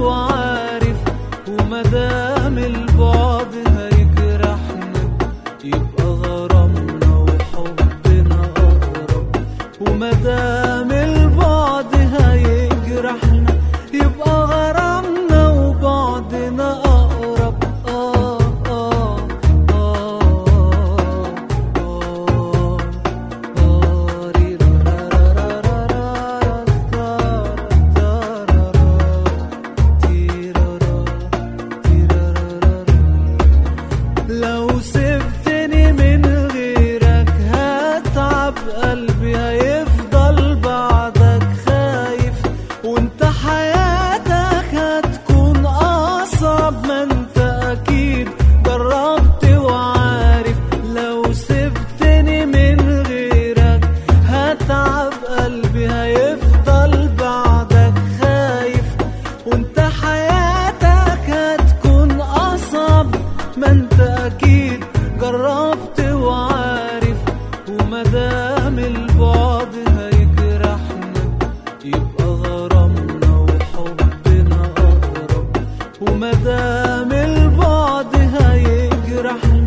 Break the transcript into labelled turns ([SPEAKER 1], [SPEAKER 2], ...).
[SPEAKER 1] وعارف ومدام البعد هيجرحنا يبقى غرامنا وحبنا أقرب ومدام البعد هيجرحنا يبقى غرامنا وبعدنا أقرب آه آه آه آه آه لو سبتني من غيرك هتعب قلبي هيفضل بعدك خايف وانت حياتك هتكون اصعب ما انت اكيد جربت وعارف لو سبتني من غيرك هتعب قلبي هيفضل بعدك خايف وانت حياتك هتكون اصعب ما انت اكيد جربت وعارف ومدام البعد هيجرحنا يبقى غرامنا وحبنا اقرب ومدام البعد هيجرحنا